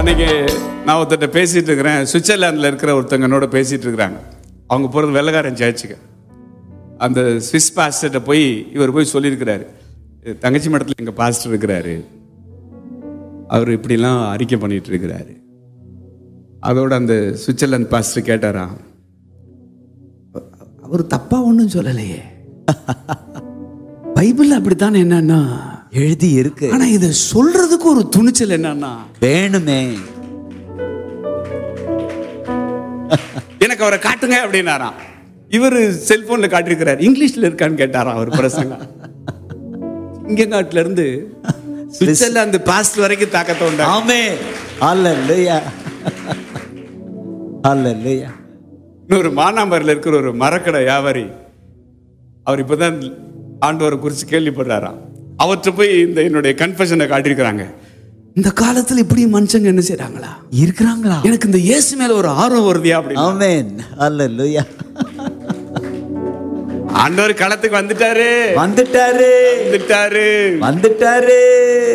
அன்னைக்கு நான் ஒருத்தர்கிட்ட பேசிட்டு இருக்கிறேன் சுவிட்சர்லாந்தில் இருக்கிற ஒருத்தங்க என்னோட பேசிட்டு இருக்கிறாங்க அவங்க போகிறது வெள்ளக்காரன் சேர்ச்சுக்கு அந்த ஸ்விஸ் பாஸ்டர்கிட்ட போய் இவர் போய் சொல்லியிருக்கிறாரு தங்கச்சி மடத்தில் எங்கள் பாஸ்டர் இருக்கிறாரு அவர் இப்படிலாம் அறிக்கை பண்ணிட்டு இருக்கிறாரு அதோட அந்த சுவிட்சர்லாந்து பாஸ்டர் கேட்டாராம் அவர் தப்பா ஒன்றும் சொல்லலையே பைபிள் அப்படித்தான் என்னன்னா எழுதி இருக்கு ஆனா இதை சொல்றதுக்கு ஒரு துணிச்சல் என்னன்னா வேணுமே எனக்கு அவரை காட்டுங்க அப்படின்னாராம் இவர் செல்போன்ல காட்டியிருக்கிறார் இங்கிலீஷ்ல இருக்கான்னு கேட்டாராம் அவர் பிரசங்கம் சிங்கங்காட்டுல இருந்து சுவிட்சர்லாந்து பாஸ்ட் வரைக்கும் தாக்கத்தை உண்டா ஆமே அல்லேலூயா அல்லேலூயா இன்னொரு மானாம்பரில் இருக்கிற ஒரு மரக்கடை வியாபாரி அவர் இப்பதான் ஆண்டவரை குறித்து கேள்விப்படுறாராம் அவர்கிட்ட போய் இந்த என்னுடைய கன்ஃபெஷனை காட்டியிருக்கிறாங்க இந்த காலத்துல இப்படி மனுஷங்க என்ன செய்றாங்களா இருக்கிறாங்களா எனக்கு இந்த இயேசு மேல ஒரு ஆர்வம் வருதியா அப்படின்னு ஆமென் அல்லேலூயா ஆண்டவர் களத்துக்கு வந்துட்டாரு வந்துட்டாரு வந்துட்டாரு வந்துட்டாரு